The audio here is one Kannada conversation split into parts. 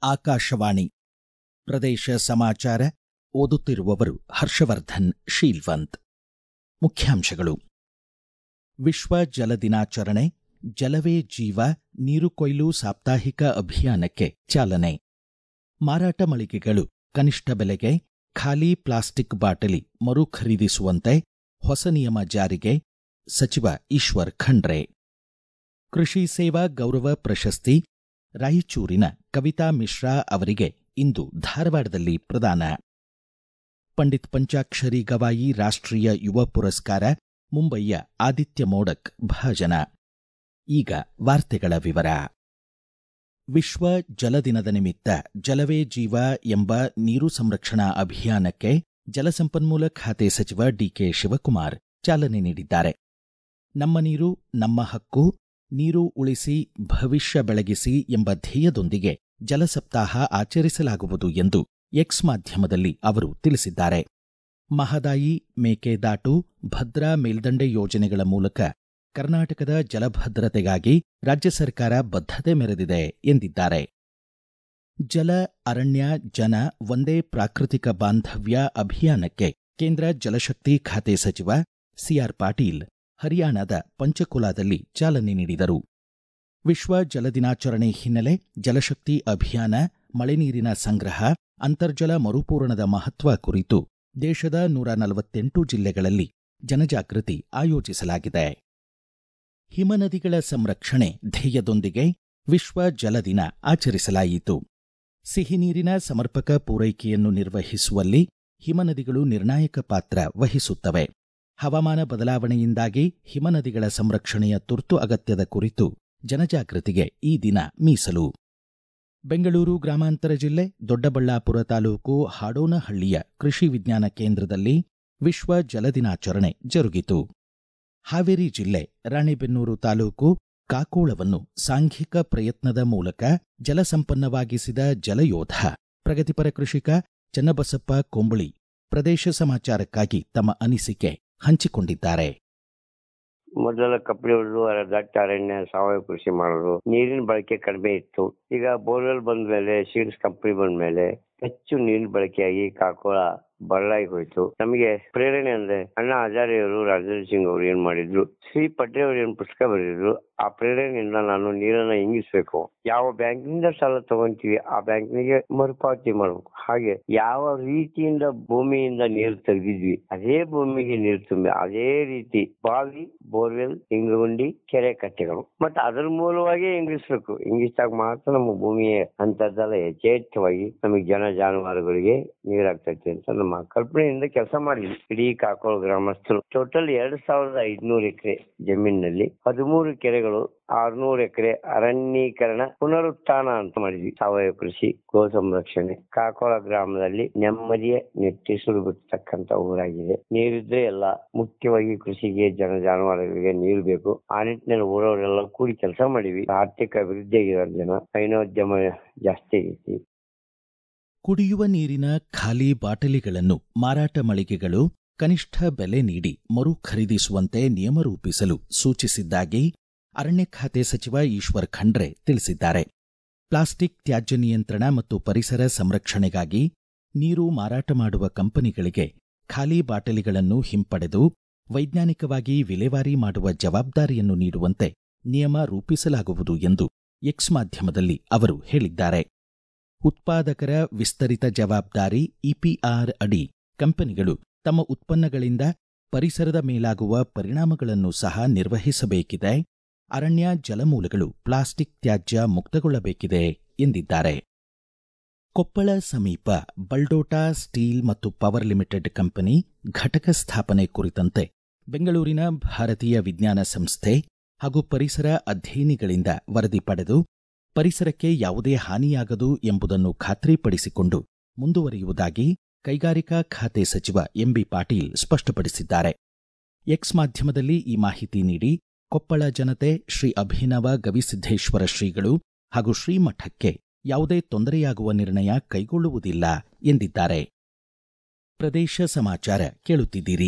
ಆಕಾಶವಾಣಿ ಪ್ರದೇಶ ಸಮಾಚಾರ ಓದುತ್ತಿರುವವರು ಹರ್ಷವರ್ಧನ್ ಶೀಲ್ವಂತ್ ಮುಖ್ಯಾಂಶಗಳು ವಿಶ್ವ ಜಲ ದಿನಾಚರಣೆ ಜಲವೇ ಜೀವ ನೀರು ಕೊಯ್ಲು ಸಾಪ್ತಾಹಿಕ ಅಭಿಯಾನಕ್ಕೆ ಚಾಲನೆ ಮಾರಾಟ ಮಳಿಗೆಗಳು ಕನಿಷ್ಠ ಬೆಲೆಗೆ ಖಾಲಿ ಪ್ಲಾಸ್ಟಿಕ್ ಬಾಟಲಿ ಮರು ಖರೀದಿಸುವಂತೆ ಹೊಸ ನಿಯಮ ಜಾರಿಗೆ ಸಚಿವ ಈಶ್ವರ್ ಖಂಡ್ರೆ ಕೃಷಿ ಸೇವಾ ಗೌರವ ಪ್ರಶಸ್ತಿ ರಾಯಚೂರಿನ ಕವಿತಾ ಮಿಶ್ರಾ ಅವರಿಗೆ ಇಂದು ಧಾರವಾಡದಲ್ಲಿ ಪ್ರದಾನ ಪಂಡಿತ್ ಪಂಚಾಕ್ಷರಿ ಗವಾಯಿ ರಾಷ್ಟ್ರೀಯ ಯುವ ಪುರಸ್ಕಾರ ಮುಂಬಯಿಯ ಆದಿತ್ಯ ಮೋಡಕ್ ಭಾಜನ ಈಗ ವಾರ್ತೆಗಳ ವಿವರ ವಿಶ್ವ ಜಲ ದಿನದ ನಿಮಿತ್ತ ಜಲವೇ ಜೀವ ಎಂಬ ನೀರು ಸಂರಕ್ಷಣಾ ಅಭಿಯಾನಕ್ಕೆ ಜಲಸಂಪನ್ಮೂಲ ಖಾತೆ ಸಚಿವ ಡಿಕೆ ಶಿವಕುಮಾರ್ ಚಾಲನೆ ನೀಡಿದ್ದಾರೆ ನಮ್ಮ ನೀರು ನಮ್ಮ ಹಕ್ಕು ನೀರು ಉಳಿಸಿ ಭವಿಷ್ಯ ಬೆಳಗಿಸಿ ಎಂಬ ಧ್ಯೇಯದೊಂದಿಗೆ ಜಲ ಸಪ್ತಾಹ ಆಚರಿಸಲಾಗುವುದು ಎಂದು ಎಕ್ಸ್ ಮಾಧ್ಯಮದಲ್ಲಿ ಅವರು ತಿಳಿಸಿದ್ದಾರೆ ಮಹದಾಯಿ ಮೇಕೆದಾಟು ಭದ್ರಾ ಮೇಲ್ದಂಡೆ ಯೋಜನೆಗಳ ಮೂಲಕ ಕರ್ನಾಟಕದ ಜಲಭದ್ರತೆಗಾಗಿ ರಾಜ್ಯ ಸರ್ಕಾರ ಬದ್ಧತೆ ಮೆರೆದಿದೆ ಎಂದಿದ್ದಾರೆ ಜಲ ಅರಣ್ಯ ಜನ ಒಂದೇ ಪ್ರಾಕೃತಿಕ ಬಾಂಧವ್ಯ ಅಭಿಯಾನಕ್ಕೆ ಕೇಂದ್ರ ಜಲಶಕ್ತಿ ಖಾತೆ ಸಚಿವ ಸಿಆರ್ ಪಾಟೀಲ್ ಹರಿಯಾಣದ ಪಂಚಕುಲಾದಲ್ಲಿ ಚಾಲನೆ ನೀಡಿದರು ವಿಶ್ವ ಜಲ ದಿನಾಚರಣೆ ಹಿನ್ನೆಲೆ ಜಲಶಕ್ತಿ ಅಭಿಯಾನ ಮಳೆ ನೀರಿನ ಸಂಗ್ರಹ ಅಂತರ್ಜಲ ಮರುಪೂರಣದ ಮಹತ್ವ ಕುರಿತು ದೇಶದ ನೂರ ನಲವತ್ತೆಂಟು ಜಿಲ್ಲೆಗಳಲ್ಲಿ ಜನಜಾಗೃತಿ ಆಯೋಜಿಸಲಾಗಿದೆ ಹಿಮನದಿಗಳ ಸಂರಕ್ಷಣೆ ಧ್ಯೇಯದೊಂದಿಗೆ ವಿಶ್ವ ಜಲ ದಿನ ಆಚರಿಸಲಾಯಿತು ಸಿಹಿ ನೀರಿನ ಸಮರ್ಪಕ ಪೂರೈಕೆಯನ್ನು ನಿರ್ವಹಿಸುವಲ್ಲಿ ಹಿಮನದಿಗಳು ನಿರ್ಣಾಯಕ ಪಾತ್ರ ವಹಿಸುತ್ತವೆ ಹವಾಮಾನ ಬದಲಾವಣೆಯಿಂದಾಗಿ ಹಿಮನದಿಗಳ ಸಂರಕ್ಷಣೆಯ ತುರ್ತು ಅಗತ್ಯದ ಕುರಿತು ಜನಜಾಗೃತಿಗೆ ಈ ದಿನ ಮೀಸಲು ಬೆಂಗಳೂರು ಗ್ರಾಮಾಂತರ ಜಿಲ್ಲೆ ದೊಡ್ಡಬಳ್ಳಾಪುರ ತಾಲೂಕು ಹಾಡೋನಹಳ್ಳಿಯ ಕೃಷಿ ವಿಜ್ಞಾನ ಕೇಂದ್ರದಲ್ಲಿ ವಿಶ್ವ ಜಲ ದಿನಾಚರಣೆ ಜರುಗಿತು ಹಾವೇರಿ ಜಿಲ್ಲೆ ರಾಣೆಬೆನ್ನೂರು ತಾಲೂಕು ಕಾಕೋಳವನ್ನು ಸಾಂಘಿಕ ಪ್ರಯತ್ನದ ಮೂಲಕ ಜಲಸಂಪನ್ನವಾಗಿಸಿದ ಜಲಯೋಧ ಪ್ರಗತಿಪರ ಕೃಷಿಕ ಚನ್ನಬಸಪ್ಪ ಕೊಂಬಳಿ ಪ್ರದೇಶ ಸಮಾಚಾರಕ್ಕಾಗಿ ತಮ್ಮ ಅನಿಸಿಕೆ ಹಂಚಿಕೊಂಡಿದ್ದಾರೆ ಮೊದಲ ಕಪ್ಪಡಿ ಹೊಡೆದು ದಟ್ಟ ಅರಣ್ಯ ಸಾವಯವ ಕೃಷಿ ಮಾಡೋದು ನೀರಿನ ಬಳಕೆ ಕಡಿಮೆ ಇತ್ತು ಈಗ ಬೋರ್ವೆಲ್ ಬಂದ ಮೇಲೆ ಸೀಡ್ಸ್ ಕಂಪನಿ ಬಂದ ಮೇಲೆ ಹೆಚ್ಚು ನೀರಿನ ಬಳಕೆಯಾಗಿ ಕಾಕೋಳ ಬರಲಾಗಿ ಹೋಯ್ತು ನಮಗೆ ಪ್ರೇರಣೆ ಅಂದ್ರೆ ಅಣ್ಣಾ ಹಜಾರೆಯವರು ರಾಜೇಂದ್ರ ಸಿಂಗ್ ಅವರು ಏನ್ ಮಾಡಿದ್ರು ಶ್ರೀ ಪಟ್ರೆ ಅವರು ಏನ್ ಪುಸ್ತಕ ಬರೆದಿದ್ರು ಆ ಪ್ರೇರಣೆಯಿಂದ ನಾನು ನೀರನ್ನ ಇಂಗಿಸ್ಬೇಕು ಯಾವ ಬ್ಯಾಂಕ್ನಿಂದ ಸಾಲ ತಗೊಂತೀವಿ ಆ ಬ್ಯಾಂಕ್ನಿಗೆ ಮರುಪಾವತಿ ಮಾಡ್ಬೇಕು ಹಾಗೆ ಯಾವ ರೀತಿಯಿಂದ ಭೂಮಿಯಿಂದ ನೀರು ತೆಗೆದಿದ್ವಿ ಅದೇ ಭೂಮಿಗೆ ನೀರು ತುಂಬಿ ಅದೇ ರೀತಿ ಬಾವಿ ಬೋರ್ವೆಲ್ ಇಂಗುಗುಂಡಿ ಕೆರೆ ಕಟ್ಟೆಗಳು ಮತ್ತೆ ಅದರ ಮೂಲವಾಗಿ ಇಂಗಿಸ್ಬೇಕು ಇಂಗಿಸಿದಾಗ ಮಾತ್ರ ನಮ್ಮ ಭೂಮಿಯ ಅಂತರ್ಜಲ ಯಥೇಚ್ಛವಾಗಿ ನಮಗೆ ಜನ ಜಾನುವಾರುಗಳಿಗೆ ನೀರಾಗ್ತೈತಿ ಅಂತ ನಮ್ಮ ಕಲ್ಪನೆಯಿಂದ ಕೆಲಸ ಮಾಡಿದ್ವಿ ಇಡೀ ಕಾಕೋಳ ಗ್ರಾಮಸ್ಥರು ಟೋಟಲ್ ಎರಡ್ ಸಾವಿರದ ಐದ್ನೂರು ಎಕರೆ ಜಮೀನಿನಲ್ಲಿ ಹದಿಮೂರು ಕೆರೆಗಳು ಆರ್ನೂರು ಎಕರೆ ಅರಣ್ಯೀಕರಣ ಪುನರುತ್ಥಾನ ಅಂತ ಮಾಡಿದ್ವಿ ಸಾವಯವ ಕೃಷಿ ಗೋ ಸಂರಕ್ಷಣೆ ಕಾಕೋಳ ಗ್ರಾಮದಲ್ಲಿ ನೆಮ್ಮದಿಯ ನೆಟ್ಟಿಸುರು ಬಿಡ್ತಕ್ಕಂತ ಊರಾಗಿದೆ ನೀರಿದ್ರೆ ಎಲ್ಲ ಮುಖ್ಯವಾಗಿ ಕೃಷಿಗೆ ಜನ ಜಾನುವಾರುಗಳಿಗೆ ನೀರು ಬೇಕು ಆ ನಿಟ್ಟಿನಲ್ಲಿ ಊರವರೆಲ್ಲ ಕೂಡಿ ಕೆಲಸ ಮಾಡಿವಿ ಆರ್ಥಿಕ ಅಭಿವೃದ್ಧಿ ಆಗಿರೋ ಜನ ಹೈನೋದ್ಯಮ ಜಾಸ್ತಿ ಆಗೈತಿ ಕುಡಿಯುವ ನೀರಿನ ಖಾಲಿ ಬಾಟಲಿಗಳನ್ನು ಮಾರಾಟ ಮಳಿಗೆಗಳು ಕನಿಷ್ಠ ಬೆಲೆ ನೀಡಿ ಮರು ಖರೀದಿಸುವಂತೆ ನಿಯಮ ರೂಪಿಸಲು ಸೂಚಿಸಿದ್ದಾಗಿ ಅರಣ್ಯ ಖಾತೆ ಸಚಿವ ಈಶ್ವರ್ ಖಂಡ್ರೆ ತಿಳಿಸಿದ್ದಾರೆ ಪ್ಲಾಸ್ಟಿಕ್ ತ್ಯಾಜ್ಯ ನಿಯಂತ್ರಣ ಮತ್ತು ಪರಿಸರ ಸಂರಕ್ಷಣೆಗಾಗಿ ನೀರು ಮಾರಾಟ ಮಾಡುವ ಕಂಪನಿಗಳಿಗೆ ಖಾಲಿ ಬಾಟಲಿಗಳನ್ನು ಹಿಂಪಡೆದು ವೈಜ್ಞಾನಿಕವಾಗಿ ವಿಲೇವಾರಿ ಮಾಡುವ ಜವಾಬ್ದಾರಿಯನ್ನು ನೀಡುವಂತೆ ನಿಯಮ ರೂಪಿಸಲಾಗುವುದು ಎಂದು ಎಕ್ಸ್ ಮಾಧ್ಯಮದಲ್ಲಿ ಅವರು ಹೇಳಿದ್ದಾರೆ ಉತ್ಪಾದಕರ ವಿಸ್ತರಿತ ಜವಾಬ್ದಾರಿ ಇಪಿಆರ್ ಅಡಿ ಕಂಪನಿಗಳು ತಮ್ಮ ಉತ್ಪನ್ನಗಳಿಂದ ಪರಿಸರದ ಮೇಲಾಗುವ ಪರಿಣಾಮಗಳನ್ನು ಸಹ ನಿರ್ವಹಿಸಬೇಕಿದೆ ಅರಣ್ಯ ಜಲಮೂಲಗಳು ಪ್ಲಾಸ್ಟಿಕ್ ತ್ಯಾಜ್ಯ ಮುಕ್ತಗೊಳ್ಳಬೇಕಿದೆ ಎಂದಿದ್ದಾರೆ ಕೊಪ್ಪಳ ಸಮೀಪ ಬಲ್ಡೋಟಾ ಸ್ಟೀಲ್ ಮತ್ತು ಪವರ್ ಲಿಮಿಟೆಡ್ ಕಂಪನಿ ಘಟಕ ಸ್ಥಾಪನೆ ಕುರಿತಂತೆ ಬೆಂಗಳೂರಿನ ಭಾರತೀಯ ವಿಜ್ಞಾನ ಸಂಸ್ಥೆ ಹಾಗೂ ಪರಿಸರ ಅಧ್ಯಯನಿಗಳಿಂದ ವರದಿ ಪಡೆದು ಪರಿಸರಕ್ಕೆ ಯಾವುದೇ ಹಾನಿಯಾಗದು ಎಂಬುದನ್ನು ಖಾತ್ರಿಪಡಿಸಿಕೊಂಡು ಮುಂದುವರಿಯುವುದಾಗಿ ಕೈಗಾರಿಕಾ ಖಾತೆ ಸಚಿವ ಎಂಬಿ ಪಾಟೀಲ್ ಸ್ಪಷ್ಟಪಡಿಸಿದ್ದಾರೆ ಎಕ್ಸ್ ಮಾಧ್ಯಮದಲ್ಲಿ ಈ ಮಾಹಿತಿ ನೀಡಿ ಕೊಪ್ಪಳ ಜನತೆ ಶ್ರೀ ಅಭಿನವ ಗವಿಸಿದ್ದೇಶ್ವರ ಶ್ರೀಗಳು ಹಾಗೂ ಶ್ರೀಮಠಕ್ಕೆ ಯಾವುದೇ ತೊಂದರೆಯಾಗುವ ನಿರ್ಣಯ ಕೈಗೊಳ್ಳುವುದಿಲ್ಲ ಎಂದಿದ್ದಾರೆ ಪ್ರದೇಶ ಸಮಾಚಾರ ಕೇಳುತ್ತಿದ್ದೀರಿ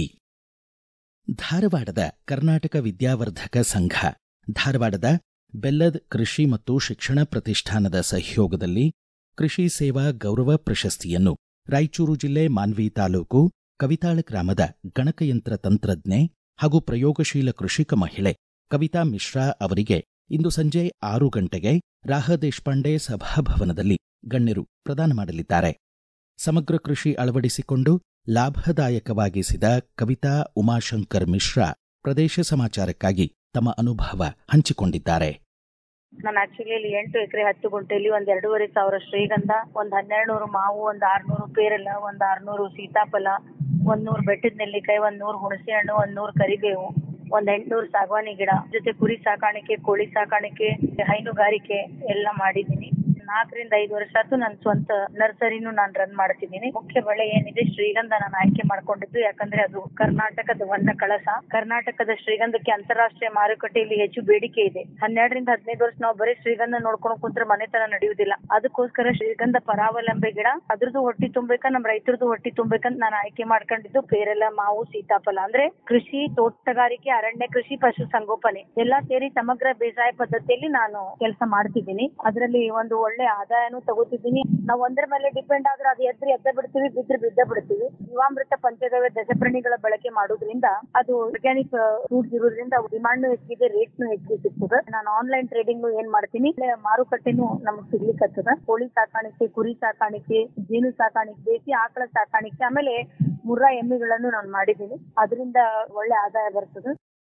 ಧಾರವಾಡದ ಕರ್ನಾಟಕ ವಿದ್ಯಾವರ್ಧಕ ಸಂಘ ಧಾರವಾಡದ ಬೆಲ್ಲದ್ ಕೃಷಿ ಮತ್ತು ಶಿಕ್ಷಣ ಪ್ರತಿಷ್ಠಾನದ ಸಹಯೋಗದಲ್ಲಿ ಕೃಷಿ ಸೇವಾ ಗೌರವ ಪ್ರಶಸ್ತಿಯನ್ನು ರಾಯಚೂರು ಜಿಲ್ಲೆ ಮಾನ್ವಿ ತಾಲೂಕು ಕವಿತಾಳ ಗ್ರಾಮದ ಗಣಕಯಂತ್ರ ತಂತ್ರಜ್ಞೆ ಹಾಗೂ ಪ್ರಯೋಗಶೀಲ ಕೃಷಿಕ ಮಹಿಳೆ ಕವಿತಾ ಮಿಶ್ರಾ ಅವರಿಗೆ ಇಂದು ಸಂಜೆ ಆರು ಗಂಟೆಗೆ ರಾಹ ದೇಶಪಾಂಡೆ ಸಭಾಭವನದಲ್ಲಿ ಗಣ್ಯರು ಪ್ರದಾನ ಮಾಡಲಿದ್ದಾರೆ ಸಮಗ್ರ ಕೃಷಿ ಅಳವಡಿಸಿಕೊಂಡು ಲಾಭದಾಯಕವಾಗಿಸಿದ ಕವಿತಾ ಉಮಾಶಂಕರ್ ಮಿಶ್ರಾ ಪ್ರದೇಶ ಸಮಾಚಾರಕ್ಕಾಗಿ ತಮ್ಮ ಅನುಭವ ಹಂಚಿಕೊಂಡಿದ್ದಾರೆ ನಾನು ಆಕ್ಚುಲಿ ಇಲ್ಲಿ ಎಂಟು ಎಕರೆ ಹತ್ತು ಗುಂಟೆಯಲ್ಲಿ ಒಂದ್ ಎರಡೂವರೆ ಸಾವಿರ ಶ್ರೀಗಂಧ ಒಂದ್ ಹನ್ನೆರಡು ನೂರು ಮಾವು ಒಂದ್ ಆರ್ನೂರು ಪೇರಲ ಒಂದ್ ಆರ್ನೂರು ಸೀತಾಫಲ ಒಂದ್ ನೂರು ಬೆಟ್ಟದ ನೆಲ್ಲಿಕಾಯಿ ಒಂದ್ ನೂರು ಹುಣಸೆ ಹಣ್ಣು ಒಂದ್ ನೂರು ಕರಿಬೇವು ಒಂದ್ ಎಂಟ್ನೂರು ಸಾಗವಾನಿ ಗಿಡ ಜೊತೆ ಕುರಿ ಸಾಕಾಣಿಕೆ ಕೋಳಿ ಸಾಕಾಣಿಕೆ ಹೈನುಗಾರಿಕೆ ಎಲ್ಲ ಮಾಡಿದ್ದೀನಿ ನಾಲ್ಕರಿಂದ ಐದು ವರ್ಷ ಆಯ್ತು ನನ್ನ ಸ್ವಂತ ನರ್ಸರಿನೂ ನಾನು ರನ್ ಮಾಡ್ತಿದ್ದೀನಿ ಮುಖ್ಯ ಬೆಳೆ ಏನಿದೆ ಶ್ರೀಗಂಧ ನಾನು ಆಯ್ಕೆ ಮಾಡ್ಕೊಂಡಿದ್ದು ಯಾಕಂದ್ರೆ ಅದು ಕರ್ನಾಟಕದ ವನ್ನ ಕಳಸ ಕರ್ನಾಟಕದ ಶ್ರೀಗಂಧಕ್ಕೆ ಅಂತಾರಾಷ್ಟ್ರೀಯ ಮಾರುಕಟ್ಟೆಯಲ್ಲಿ ಹೆಚ್ಚು ಬೇಡಿಕೆ ಇದೆ ಹನ್ನೆರಡರಿಂದ ಹದಿನೈದು ವರ್ಷ ನಾವು ಬರೀ ಶ್ರೀಗಂಧ ನೋಡ್ಕೊಂಡು ಕುಂತ್ರೆ ಮನೆತನ ನಡೆಯುವುದಿಲ್ಲ ಅದಕ್ಕೋಸ್ಕರ ಶ್ರೀಗಂಧ ಪರಾವಲಂಬಿ ಗಿಡ ಅದ್ರದ್ದು ಹೊಟ್ಟಿ ತುಂಬಬೇಕ ನಮ್ ರೈತರದ್ದು ಹೊಟ್ಟಿ ತುಂಬಬೇಕಂತ ನಾನು ಆಯ್ಕೆ ಮಾಡ್ಕೊಂಡಿದ್ದು ಪೇರೆಲ ಮಾವು ಸೀತಾಫಲ ಅಂದ್ರೆ ಕೃಷಿ ತೋಟಗಾರಿಕೆ ಅರಣ್ಯ ಕೃಷಿ ಪಶು ಸಂಗೋಪನೆ ಎಲ್ಲಾ ಸೇರಿ ಸಮಗ್ರ ಬೇಸಾಯ ಪದ್ಧತಿಯಲ್ಲಿ ನಾನು ಕೆಲಸ ಮಾಡ್ತಿದ್ದೀನಿ ಅದರಲ್ಲಿ ಒಂದು ಒಳ್ಳೆ ಆದಾಯನೂ ತಗೋತಿದ್ದೀನಿ ನಾವು ಒಂದರ ಮೇಲೆ ಡಿಪೆಂಡ್ ಆದ್ರೆ ಅದು ಎದ್ರೆ ಎದ್ದ ಬಿಡ್ತೀವಿ ಬಿದ್ರೆ ಬಿದ್ದ ಬಿಡ್ತೀವಿ ಜೀವಾಮೃತ ಪಂಚಗವ್ಯ ದಶಪ್ರಾಣಿಗಳ ಬಳಕೆ ಮಾಡೋದ್ರಿಂದ ಅದು ಆರ್ಗ್ಯಾನಿಕ್ ಫ್ರೂಟ್ಸ್ ಇರೋದ್ರಿಂದ ಡಿಮಾಂಡ್ ಹೆಚ್ಚಿದೆ ರೇಟ್ನು ಹೆಚ್ಚಿಗೆ ಸಿಗ್ತದೆ ನಾನು ಆನ್ಲೈನ್ ಟ್ರೇಡಿಂಗ್ ಏನ್ ಮಾಡ್ತೀನಿ ಇಲ್ಲೇ ಮಾರುಕಟ್ಟೆನೂ ನಮಗ್ ಸಿಗ್ಲಿಕ್ಕತ್ತದ ಕೋಳಿ ಸಾಕಾಣಿಕೆ ಕುರಿ ಸಾಕಾಣಿಕೆ ಜೇನು ಸಾಕಾಣಿಕೆ ದೇಸಿ ಆಕಳ ಸಾಕಾಣಿಕೆ ಆಮೇಲೆ ಮುರ್ರಾ ಎಮ್ಮೆಗಳನ್ನು ನಾನು ಮಾಡಿದ್ದೀನಿ ಅದರಿಂದ ಒಳ್ಳೆ ಆದಾಯ ಬರ್ತದೆ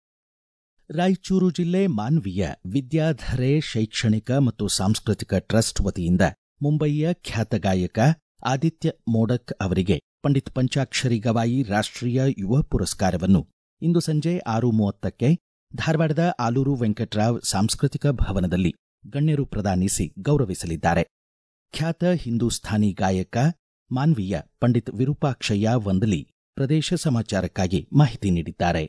ರಾಯಚೂರು ಜಿಲ್ಲೆ ಮಾನ್ವಿಯ ವಿದ್ಯಾಧರೆ ಶೈಕ್ಷಣಿಕ ಮತ್ತು ಸಾಂಸ್ಕೃತಿಕ ಟ್ರಸ್ಟ್ ವತಿಯಿಂದ ಮುಂಬಯಿಯ ಖ್ಯಾತ ಗಾಯಕ ಆದಿತ್ಯ ಮೋಡಕ್ ಅವರಿಗೆ ಪಂಡಿತ್ ಪಂಚಾಕ್ಷರಿ ಗವಾಯಿ ರಾಷ್ಟ್ರೀಯ ಯುವ ಪುರಸ್ಕಾರವನ್ನು ಇಂದು ಸಂಜೆ ಆರು ಮೂವತ್ತಕ್ಕೆ ಧಾರವಾಡದ ಆಲೂರು ವೆಂಕಟರಾವ್ ಸಾಂಸ್ಕೃತಿಕ ಭವನದಲ್ಲಿ ಗಣ್ಯರು ಪ್ರದಾನಿಸಿ ಗೌರವಿಸಲಿದ್ದಾರೆ ಖ್ಯಾತ ಹಿಂದೂಸ್ಥಾನಿ ಗಾಯಕ ಮಾನ್ವಿಯ ಪಂಡಿತ್ ವಿರೂಪಾಕ್ಷಯ್ಯ ವಂದಲಿ ಪ್ರದೇಶ ಸಮಾಚಾರಕ್ಕಾಗಿ ಮಾಹಿತಿ ನೀಡಿದ್ದಾರೆ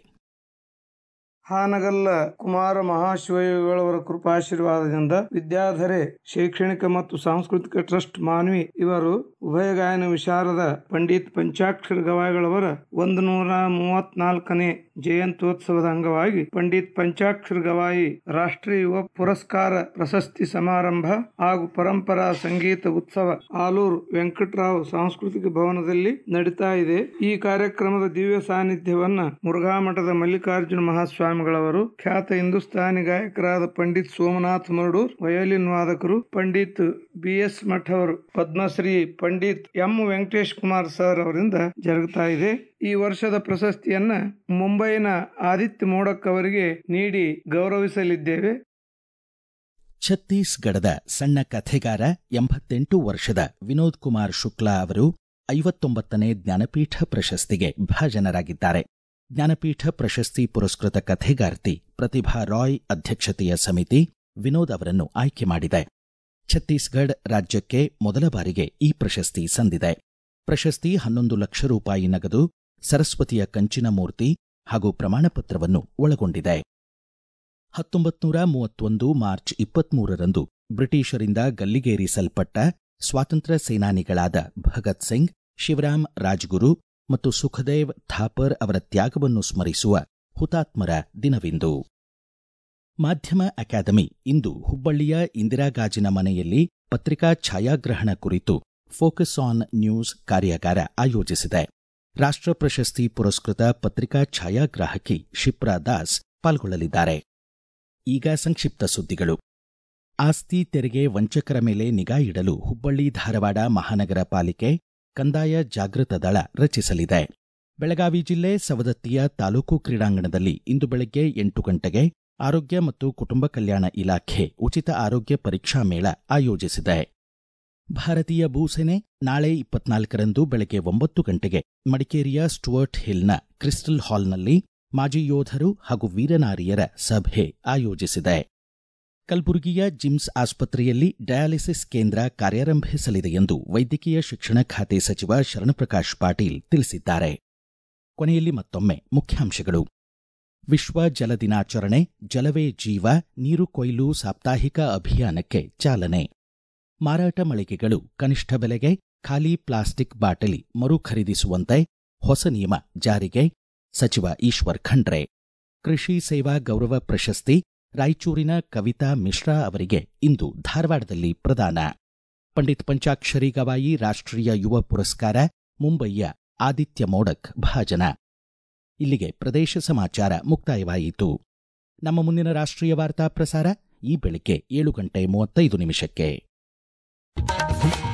ಹಾನಗಲ್ಲ ಕುಮಾರ ಮಹಾಶಿವಯೋಗಿಗಳವರ ಕೃಪಾಶೀರ್ವಾದದಿಂದ ವಿದ್ಯಾಧರೆ ಶೈಕ್ಷಣಿಕ ಮತ್ತು ಸಾಂಸ್ಕೃತಿಕ ಟ್ರಸ್ಟ್ ಮಾನ್ವಿ ಇವರು ಉಭಯ ಗಾಯನ ವಿಶಾರದ ಪಂಡಿತ್ ಪಂಚಾಕ್ಷರ ಗವಾಯಿಗಳವರ ಒಂದು ನೂರ ಮೂವತ್ನಾಲ್ಕನೇ ಜಯಂತ್ಯೋತ್ಸವದ ಅಂಗವಾಗಿ ಪಂಡಿತ್ ಪಂಚಾಕ್ಷರ ಗವಾಯಿ ರಾಷ್ಟ್ರೀಯ ಯುವ ಪುರಸ್ಕಾರ ಪ್ರಶಸ್ತಿ ಸಮಾರಂಭ ಹಾಗೂ ಪರಂಪರಾ ಸಂಗೀತ ಉತ್ಸವ ಆಲೂರು ವೆಂಕಟರಾವ್ ಸಾಂಸ್ಕೃತಿಕ ಭವನದಲ್ಲಿ ನಡೀತಾ ಇದೆ ಈ ಕಾರ್ಯಕ್ರಮದ ದಿವ್ಯ ಸಾನ್ನಿಧ್ಯವನ್ನ ಮುರುಘಾ ಮಠದ ಮಲ್ಲಿಕಾರ್ಜುನ ಮಹಾಸ್ವಾಮಿಗಳವರು ಖ್ಯಾತ ಹಿಂದೂಸ್ತಾನಿ ಗಾಯಕರಾದ ಪಂಡಿತ್ ಸೋಮನಾಥ್ ಮರಡೂರ್ ವಯೋಲಿನ್ ವಾದಕರು ಪಂಡಿತ್ ಬಿ ಎಸ್ ಮಠ್ ಅವರು ಪದ್ಮಶ್ರೀ ಪಂಡಿತ್ ಎಂ ವೆಂಕಟೇಶ್ ಕುಮಾರ್ ಸರ್ ಅವರಿಂದ ಜರುಗುತ್ತಾ ಇದೆ ಈ ವರ್ಷದ ಪ್ರಶಸ್ತಿಯನ್ನ ಮುಂಬೈನ ಆದಿತ್ಯ ಮೋಡಕ್ ಅವರಿಗೆ ನೀಡಿ ಗೌರವಿಸಲಿದ್ದೇವೆ ಛತ್ತೀಸ್ಗಢದ ಸಣ್ಣ ಕಥೆಗಾರ ಎಂಬತ್ತೆಂಟು ವರ್ಷದ ವಿನೋದ್ ಕುಮಾರ್ ಶುಕ್ಲಾ ಅವರು ಐವತ್ತೊಂಬತ್ತನೇ ಜ್ಞಾನಪೀಠ ಪ್ರಶಸ್ತಿಗೆ ಭಾಜನರಾಗಿದ್ದಾರೆ ಜ್ಞಾನಪೀಠ ಪ್ರಶಸ್ತಿ ಪುರಸ್ಕೃತ ಕಥೆಗಾರ್ತಿ ಪ್ರತಿಭಾ ರಾಯ್ ಅಧ್ಯಕ್ಷತೆಯ ಸಮಿತಿ ವಿನೋದ್ ಅವರನ್ನು ಆಯ್ಕೆ ಮಾಡಿದೆ ಛತ್ತೀಸ್ಗಢ ರಾಜ್ಯಕ್ಕೆ ಮೊದಲ ಬಾರಿಗೆ ಈ ಪ್ರಶಸ್ತಿ ಸಂದಿದೆ ಪ್ರಶಸ್ತಿ ಹನ್ನೊಂದು ಲಕ್ಷ ರೂಪಾಯಿ ನಗದು ಸರಸ್ವತಿಯ ಕಂಚಿನ ಮೂರ್ತಿ ಹಾಗೂ ಪ್ರಮಾಣಪತ್ರವನ್ನು ಒಳಗೊಂಡಿದೆ ಹತ್ತೊಂಬತ್ನೂರ ಮೂವತ್ತೊಂದು ಮಾರ್ಚ್ ಇಪ್ಪತ್ಮೂರರಂದು ಬ್ರಿಟಿಷರಿಂದ ಗಲ್ಲಿಗೇರಿಸಲ್ಪಟ್ಟ ಸ್ವಾತಂತ್ರ್ಯ ಸೇನಾನಿಗಳಾದ ಭಗತ್ ಸಿಂಗ್ ಶಿವರಾಮ್ ರಾಜ್ಗುರು ಮತ್ತು ಸುಖದೇವ್ ಥಾಪರ್ ಅವರ ತ್ಯಾಗವನ್ನು ಸ್ಮರಿಸುವ ಹುತಾತ್ಮರ ದಿನವಿಂದು ಮಾಧ್ಯಮ ಅಕಾಡೆಮಿ ಇಂದು ಹುಬ್ಬಳ್ಳಿಯ ಇಂದಿರಾ ಗಾಜಿನ ಮನೆಯಲ್ಲಿ ಪತ್ರಿಕಾ ಛಾಯಾಗ್ರಹಣ ಕುರಿತು ಫೋಕಸ್ ಆನ್ ನ್ಯೂಸ್ ಕಾರ್ಯಾಗಾರ ಆಯೋಜಿಸಿದೆ ರಾಷ್ಟ್ರ ಪ್ರಶಸ್ತಿ ಪುರಸ್ಕೃತ ಪತ್ರಿಕಾ ಛಾಯಾಗ್ರಾಹಕಿ ಶಿಪ್ರಾ ದಾಸ್ ಪಾಲ್ಗೊಳ್ಳಲಿದ್ದಾರೆ ಈಗ ಸಂಕ್ಷಿಪ್ತ ಸುದ್ದಿಗಳು ಆಸ್ತಿ ತೆರಿಗೆ ವಂಚಕರ ಮೇಲೆ ನಿಗಾ ಇಡಲು ಹುಬ್ಬಳ್ಳಿ ಧಾರವಾಡ ಮಹಾನಗರ ಪಾಲಿಕೆ ಕಂದಾಯ ಜಾಗೃತ ದಳ ರಚಿಸಲಿದೆ ಬೆಳಗಾವಿ ಜಿಲ್ಲೆ ಸವದತ್ತಿಯ ತಾಲೂಕು ಕ್ರೀಡಾಂಗಣದಲ್ಲಿ ಇಂದು ಬೆಳಗ್ಗೆ ಎಂಟು ಗಂಟೆಗೆ ಆರೋಗ್ಯ ಮತ್ತು ಕುಟುಂಬ ಕಲ್ಯಾಣ ಇಲಾಖೆ ಉಚಿತ ಆರೋಗ್ಯ ಪರೀಕ್ಷಾ ಮೇಳ ಆಯೋಜಿಸಿದೆ ಭಾರತೀಯ ಭೂಸೇನೆ ನಾಳೆ ಇಪ್ಪತ್ನಾಲ್ಕರಂದು ಬೆಳಗ್ಗೆ ಒಂಬತ್ತು ಗಂಟೆಗೆ ಮಡಿಕೇರಿಯ ಸ್ಟುವರ್ಟ್ ಹಿಲ್ನ ಕ್ರಿಸ್ಟಲ್ ಹಾಲ್ನಲ್ಲಿ ಮಾಜಿ ಯೋಧರು ಹಾಗೂ ವೀರನಾರಿಯರ ಸಭೆ ಆಯೋಜಿಸಿದೆ ಕಲಬುರಗಿಯ ಜಿಮ್ಸ್ ಆಸ್ಪತ್ರೆಯಲ್ಲಿ ಡಯಾಲಿಸಿಸ್ ಕೇಂದ್ರ ಕಾರ್ಯಾರಂಭಿಸಲಿದೆ ಎಂದು ವೈದ್ಯಕೀಯ ಶಿಕ್ಷಣ ಖಾತೆ ಸಚಿವ ಶರಣಪ್ರಕಾಶ್ ಪಾಟೀಲ್ ತಿಳಿಸಿದ್ದಾರೆ ಕೊನೆಯಲ್ಲಿ ಮತ್ತೊಮ್ಮೆ ಮುಖ್ಯಾಂಶಗಳು ವಿಶ್ವ ಜಲ ದಿನಾಚರಣೆ ಜಲವೇ ಜೀವ ನೀರು ಕೊಯ್ಲು ಸಾಪ್ತಾಹಿಕ ಅಭಿಯಾನಕ್ಕೆ ಚಾಲನೆ ಮಾರಾಟ ಮಳಿಗೆಗಳು ಕನಿಷ್ಠ ಬೆಲೆಗೆ ಖಾಲಿ ಪ್ಲಾಸ್ಟಿಕ್ ಬಾಟಲಿ ಮರು ಖರೀದಿಸುವಂತೆ ಹೊಸ ನಿಯಮ ಜಾರಿಗೆ ಸಚಿವ ಈಶ್ವರ್ ಖಂಡ್ರೆ ಕೃಷಿ ಸೇವಾ ಗೌರವ ಪ್ರಶಸ್ತಿ ರಾಯಚೂರಿನ ಕವಿತಾ ಮಿಶ್ರಾ ಅವರಿಗೆ ಇಂದು ಧಾರವಾಡದಲ್ಲಿ ಪ್ರದಾನ ಪಂಡಿತ್ ಪಂಚಾಕ್ಷರಿ ಗವಾಯಿ ರಾಷ್ಟ್ರೀಯ ಯುವ ಪುರಸ್ಕಾರ ಮುಂಬಯಿಯ ಆದಿತ್ಯ ಮೋಡಕ್ ಭಾಜನ ಇಲ್ಲಿಗೆ ಪ್ರದೇಶ ಸಮಾಚಾರ ಮುಕ್ತಾಯವಾಯಿತು ನಮ್ಮ ಮುಂದಿನ ರಾಷ್ಟ್ರೀಯ ವಾರ್ತಾ ಪ್ರಸಾರ ಈ ಬೆಳಿಗ್ಗೆ ಏಳು ಗಂಟೆ ಮೂವತ್ತೈದು ನಿಮಿಷಕ್ಕೆ